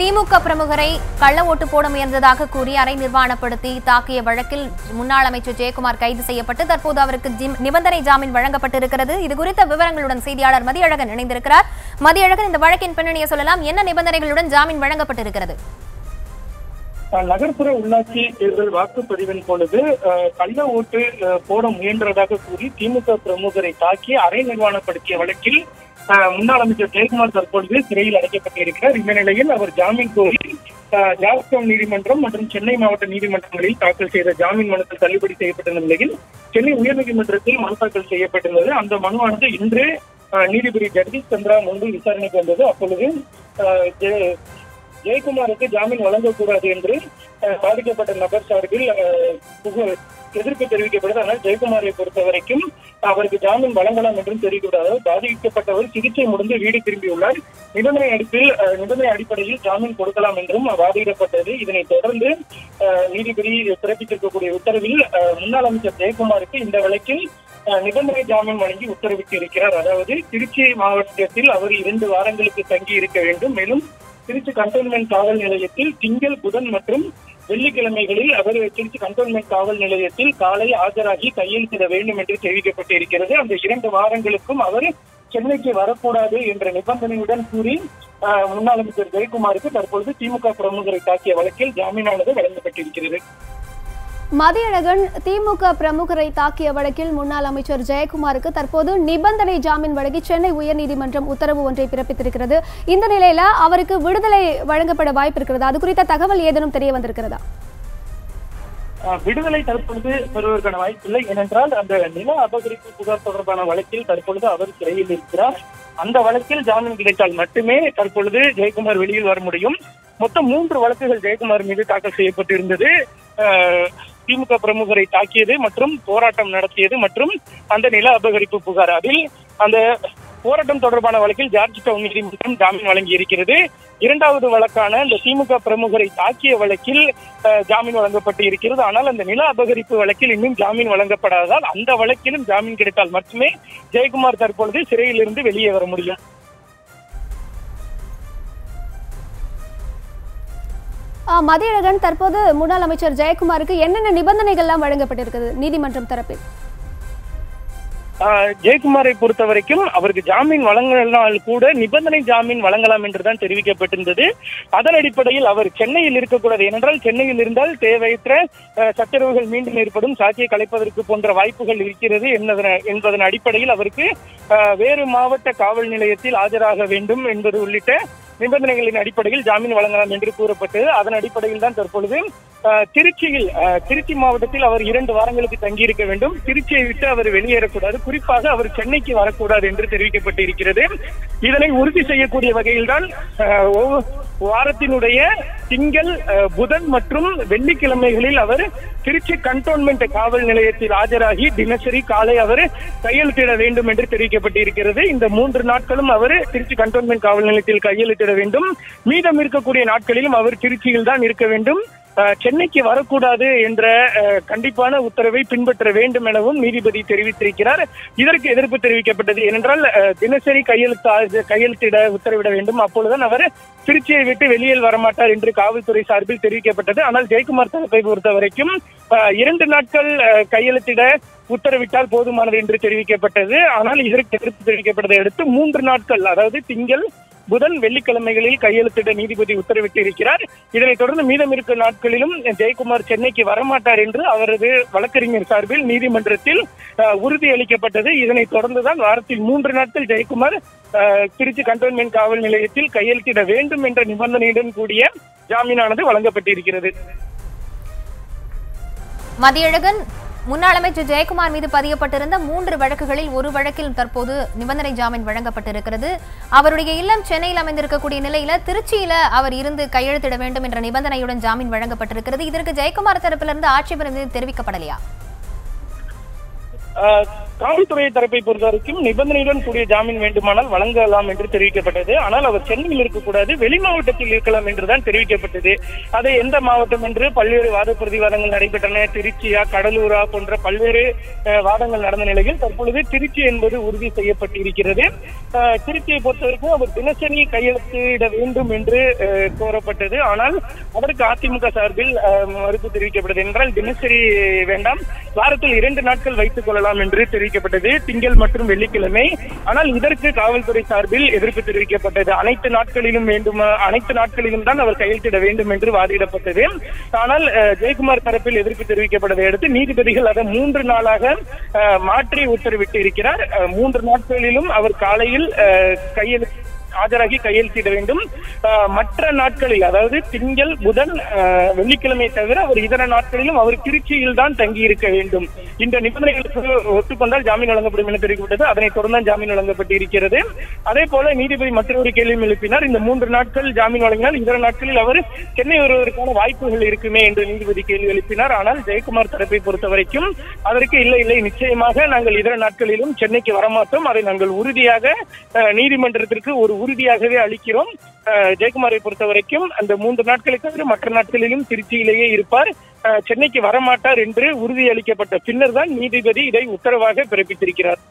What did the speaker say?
திமுக பிரமுகரை கள்ள ஓட்டு போட முயன்றதாக கூறி அரை நிர்வாணப்படுத்தி தாக்கிய வழக்கில் முன்னாள் அமைச்சர் ஜெயக்குமார் கைது செய்யப்பட்டு தற்போது அவருக்கு ஜிம்- நிபந்தனை ஜாமீன் வழங்கப்பட்டிருக்கிறது இது குறித்த விவரங்களுடன் செய்தியாளர் மதியழகன் இணைந்திருக்கிறார் மதியழகன் இந்த வழக்கின் பின்னணியை சொல்லலாம் என்ன நிபந்தனைகளுடன் ஜாமீன் வழங்கப்பட்டிருக்கிறது அஹ் நகர்ப்புற உள்ளாட்சி தேர்தல் வாக்குப்பதிவின் பொழுது அஹ், கள்ள ஓட்டு அஹ், போட முயன்றதாக கூறி திமுக பிரமுகரை தாக்கி அரை நிர்வாணப்படுத்திய வழக்கில் அஹ், முன்னாள் அமைச்சர் ஜெயக்குமார் தற்பொழுது சிறையில் அடைக்கப்பட்டிருக்கிறார் இந்த நிலையில் அவர் ஜாமீன் கோரி அஹ், ஜாஸ்கோம் நீதிமன்றம் மற்றும் சென்னை மாவட்ட நீதிமன்றங்களில் தாக்கல் செய்த ஜாமீன் மனுக்கள் தள்ளுபடி செய்யப்பட்ட நிலையில் சென்னை உயர்நீதிமன்றத்தில் மனு தாக்கல் செய்யப்பட்டிருந்தது அந்த மனுவானது இன்று அஹ், நீதிபதி ஜெகதீஷ் சந்திரா முன்பு விசாரணைக்கு வந்தது அப்பொழுது அஹ், ஜெ- ஜெயக்குமாருக்கு ஜாமீன் வழங்கக்கூடாது என்று அஹ், பாதிக்கப்பட்ட நபர் சார்பில் அஹ், புகு- எதிர்ப்பு தெரிவிக்கப்பட்டது ஆனால் ஜெயக்குமாரை பொறுத்த வரைக்கும் அவருக்கு ஜாமீன் வழங்கலாம் என்றும் தெரிவிக்கப்படாது பாதிக்கப்பட்டவர் சிகிச்சை முடிந்து வீடு திரும்பியுள்ளார் நிபந்தனை அடிப்பில் அஹ், நிபந்தனை அடிப்படையில் ஜாமீன் கொடுக்கலாம் என்றும் வாதிடப்பட்டது இதனைத் தொடர்ந்து அஹ், நீதிபதி பிறப்பித்திருக்கக்கூடிய உத்தரவில் அஹ், முன்னாள் அமைச்சர் ஜெயக்குமாருக்கு இந்த வழக்கில் அஹ், நிபந்தனை ஜாமீன் வழங்கி உத்தரவிட்டு இருக்கிறார் அதாவது திருச்சி மாவட்டத்தில் அவர் இரண்டு வாரங்களுக்கு தங்கி இருக்க வேண்டும் மேலும் திருச்சி கண்டோன்மெண்ட் காவல் நிலையத்தில் திங்கள் புதன் மற்றும் வெள்ளிக்கிழமைகளில் அவர் திருச்சி கண்டோன்மெண்ட் காவல் நிலையத்தில் காலை ஆஜராகி கையெழுத்திட வேண்டும் என்று தெரிவிக்கப்பட்டிருக்கிறது அந்த இரண்டு வாரங்களுக்கும் அவர் சென்னைக்கு வரக்கூடாது என்ற நிபந்தனையுடன் கூறி ஆஹ், முன்னாள் அமைச்சர் ஜெயக்குமாருக்கு தற்பொழுது திமுக பிரமுகரை தாக்கிய வழக்கில் ஜாமீனானது வழங்கப்பட்டிருக்கிறது மதியழகன் திமுக பிரமுகரை தாக்கிய வழக்கில் முன்னாள் அமைச்சர் ஜெயக்குமாருக்கு தற்போது நிபந்தனை ஜாமீன் வழங்கி சென்னை உயர்நீதிமன்றம் உத்தரவு ஒன்றை பிறப்பித்திருக்கிறது இந்த நிலையில அவருக்கு விடுதலை வழங்கப்பட வாய்ப்பு இருக்கிறதா அது குறித்த தகவல் ஏதேனும் தெரிய வந்திருக்கிறதா ஆஹ், விடுதலை தற்பொழுது பெறுவதற்கான வாய்ப்பில்லை ஏனென்றால் அந்த நில அபகரிப்பு புகார் தொடர்பான வழக்கில் தற்பொழுது அவர் சிறையில் இருக்கிறார் அந்த வழக்கில் ஜாமீன் கிடைத்தால் மட்டுமே தற்பொழுது ஜெயக்குமார் வெளியில் வர முடியும் மொத்தம் மூன்று வழக்குகள் ஜெயக்குமார் மீது தாக்கல் செய்யப்பட்டிருந்தது ஆஹ், திமுக பிரமுகரை தாக்கியது மற்றும் போராட்டம் நடத்தியது மற்றும் அந்த நில அபகரிப்பு புகார் அதில் அந்த போராட்டம் தொடர்பான வழக்கில் ஜார்ஜ் டவுன் நீதிமன்றம் ஜாமீன் வழங்கி இருக்கிறது இரண்டாவது வழக்கான இந்த திமுக பிரமுகரை தாக்கிய வழக்கில் அஹ், ஜாமீன் வழங்கப்பட்டு இருக்கிறது ஆனால் அந்த நில அபகரிப்பு வழக்கில் இன்னும் ஜாமீன் வழங்கப்படாததால் அந்த வழக்கிலும் ஜாமீன் கிடைத்தால் மட்டுமே ஜெயக்குமார் தற்பொழுது சிறையிலிருந்து வெளியே வர முடியும் ஆ, மதியழகன் தற்போது முன்னாள் அமைச்சர் ஜெயக்குமாருக்கு என்னென்ன நிபந்தனைகள்லாம் வழங்கப்பட்டிருக்கிறது நீதிமன்றம் தரப்பில் ஆஹ், ஜெயக்குமாரை பொறுத்த வரைக்கும் அவருக்கு ஜாமீன் வழங்கினால் கூட நிபந்தனை ஜாமீன் வழங்கலாம் என்றுதான் தெரிவிக்கப்பட்டிருந்தது அதன் அடிப்படையில் அவர் சென்னையில் இருக்கக்கூடாது ஏனென்றால் சென்னையில் இருந்தால் தேவையற்ற அஹ், சச்சரவுகள் மீண்டும் ஏற்படும் சாட்சியை கலைப்பதற்கு போன்ற வாய்ப்புகள் இருக்கிறது என்பதன- என்பதன் அடிப்படையில் அவருக்கு அஹ், வேறு மாவட்ட காவல் நிலையத்தில் ஆஜராக வேண்டும் என்பது உள்ளிட்ட நிபந்தனைகளின் அடிப்படையில் ஜாமீன் வழங்கலாம் என்று கூறப்பட்டது அதன் அடிப்படையில் தான் தற்பொழுது அஹ், திருச்சியில் அஹ், திருச்சி மாவட்டத்தில் அவர் இரண்டு வாரங்களுக்கு தங்கியிருக்க வேண்டும் திருச்சியை விட்டு அவர் வெளியேறக்கூடாது குறிப்பாக அவர் சென்னைக்கு வரக்கூடாது என்று தெரிவிக்கப்பட்டிருக்கிறது இதனை உறுதி செய்யக்கூடிய வகையில் தான் வாரத்தினுடைய திங்கள் அஹ், புதன் மற்றும் வெள்ளிக்கிழமைகளில் அவர் திருச்சி கண்டோன்மெண்ட் காவல் நிலையத்தில் ஆஜராகி தினசரி காலை அவர் கையெழுத்திட வேண்டும் என்று தெரிவிக்கப்பட்டிருக்கிறது இந்த மூன்று நாட்களும் அவர் திருச்சி கண்டோன்மெண்ட் காவல் நிலையத்தில் கையெழுத்திட வேண்டும் மீதம் இருக்கக்கூடிய நாட்களிலும் அவர் திருச்சியில் தான் இருக்க வேண்டும் அஹ், சென்னைக்கு வரக்கூடாது என்ற அஹ், கண்டிப்பான உத்தரவை பின்பற்ற வேண்டும் எனவும் நீதிபதி தெரிவித்திருக்கிறார் இதற்கு எதிர்ப்பு தெரிவிக்கப்பட்டது ஏனென்றால் அஹ், தினசரி கையெழுத்து கையெழுத்திட உத்தரவிட வேண்டும் அப்பொழுதுதான் அவர் திருச்சியை விட்டு வெளியில் வரமாட்டார் என்று காவல்துறை சார்பில் தெரிவிக்கப்பட்டது ஆனால் ஜெயக்குமார் தரப்பை பொறுத்த வரைக்கும் அஹ், இரண்டு நாட்கள் அஹ், கையெழுத்திட உத்தரவிட்டால் போதுமானது என்று தெரிவிக்கப்பட்டது ஆனால் இதற்கு எதிர்ப்பு தெரிவிக்கப்பட்டதை அடுத்து மூன்று நாட்கள் அதாவது திங்கள் புதன் வெள்ளிக்கிழமைகளில் கையெழுத்திட நீதிபதி உத்தரவிட்டிருக்கிறார் இதனைத் தொடர்ந்து மீதம் இருக்கும் நாட்களிலும் ஜெயக்குமார் சென்னைக்கு வரமாட்டார் என்று அவரது வழக்கறிஞர் சார்பில் நீதிமன்றத்தில் அஹ், உறுதியளிக்கப்பட்டது இதனைத் தொடர்ந்துதான் வாரத்தில் மூன்று நாட்கள் ஜெயக்குமார் அஹ், திருச்சி கண்டோன்மெண்ட் காவல் நிலையத்தில் கையெழுத்திட வேண்டும் என்ற நிபந்தனையுடன் கூடிய ஜாமீனானது வழங்கப்பட்டிருக்கிறது மதியழகன் முன்னாள் அமைச்சர் ஜெயக்குமார் மீது பதியப்பட்டிருந்த மூன்று வழக்குகளில் ஒரு வழக்கில் தற்போது நிபந்தனை ஜாமீன் வழங்கப்பட்டிருக்கிறது அவருடைய இல்லம் சென்னையில் அமைந்திருக்கக்கூடிய நிலையில திருச்சியில அவர் இருந்து கையெழுத்திட வேண்டும் என்ற நிபந்தனையுடன் ஜாமீன் வழங்கப்பட்டிருக்கிறது இதற்கு ஜெயக்குமார் தரப்பிலிருந்து ஆட்சேபம் எதுவும் தெரிவிக்கப்படலையா ஆஹ் காவல்துறை தரப்பை பொறுத்த வரைக்கும் நிபந்தனையுடன் கூடிய ஜாமீன் வேண்டுமானால் வழங்கலாம் என்று தெரிவிக்கப்பட்டது ஆனால் அவர் சென்னையில் இருக்கக்கூடாது வெளி மாவட்டத்தில் இருக்கலாம் என்றுதான் தெரிவிக்கப்பட்டது அதை எந்த மாவட்டம் என்று பல்வேறு வாத பிரதிவாதங்கள் நடைபெற்றன திருச்சியா கடலூரா போன்ற பல்வேறு அஹ், வாதங்கள் நடந்த நிலையில் தற்பொழுது திருச்சி என்பது உறுதி செய்யப்பட்டிருக்கிறது அஹ், திருச்சியை பொறுத்தவரைக்கும் அவர் தினசரி கையெழுத்திட வேண்டும் என்று அஹ், கோரப்பட்டது ஆனால் அதற்கு அதிமுக சார்பில் அஹ், மறுப்பு தெரிவிக்கப்பட்டது என்றால் தினசரி வேண்டாம் வாரத்தில் இரண்டு நாட்கள் வைத்துக் கொள்ளலாம் என்று தெரிவிக்கப்பட்டது திங்கள் மற்றும் வெள்ளிக்கிழமை ஆனால் இதற்கு காவல்துறை சார்பில் எதிர்ப்பு தெரிவிக்கப்பட்டது அனைத்து நாட்களிலும் வேண்டுமா அனைத்து நாட்களிலும் தான் அவர் கையெழுத்திட வேண்டும் என்று வாதிடப்பட்டது ஆனால் அஹ், ஜெயக்குமார் தரப்பில் எதிர்ப்பு தெரிவிக்கப்பட்டதை அடுத்து நீதிபதிகள் அதை மூன்று நாளாக அஹ், மாற்றி உத்தரவிட்டு இருக்கிறார் அஹ், மூன்று நாட்களிலும் அவர் காலையில் அஹ், கையெழுத்து ஆஜராகி கையெழுத்திட வேண்டும் அஹ், மற்ற நாட்களில் அதாவது திங்கள் புதன் அஹ், வெள்ளிக்கிழமை தவிர அவர் இதர நாட்களிலும் அவர் திருச்சியில் தான் தங்கி இருக்க வேண்டும் இந்த நிபந்தனைகளுக்கு ஒத்துக்கொண்டால் ஜாமீன் வழங்கப்படும் என தெரிவிக்கப்பட்டது அதனைத் தொடர்ந்து தான் ஜாமீன் வழங்கப்பட்டு இருக்கிறது அதே போல நீதிபதி மற்றொரு கேள்வியும் எழுப்பினார் இந்த மூன்று நாட்கள் ஜாமீன் வழங்கினால் இதர நாட்களில் அவர் சென்னை வருவதற்கான வாய்ப்புகள் இருக்குமே என்று நீதிபதி கேள்வி எழுப்பினார் ஆனால் ஜெயக்குமார் தரப்பை பொறுத்த வரைக்கும் அதற்கு இல்லை இல்லை நிச்சயமாக நாங்கள் இதர நாட்களிலும் சென்னைக்கு வரமாட்டோம் அதை நாங்கள் உறுதியாக அஹ், நீதிமன்றத்திற்கு ஒரு உறுதியாகவே அளிக்கிறோம் அஹ், ஜெயக்குமாரை பொறுத்த வரைக்கும் அந்த மூன்று நாட்களை தவிர மற்ற நாட்களிலும் திருச்சியிலேயே இருப்பார் அஹ், சென்னைக்கு வரமாட்டார் என்று உறுதியளிக்கப்பட்ட பின்னர் தான் நீதிபதி இதை உத்தரவாக பிறப்பித்திருக்கிறார்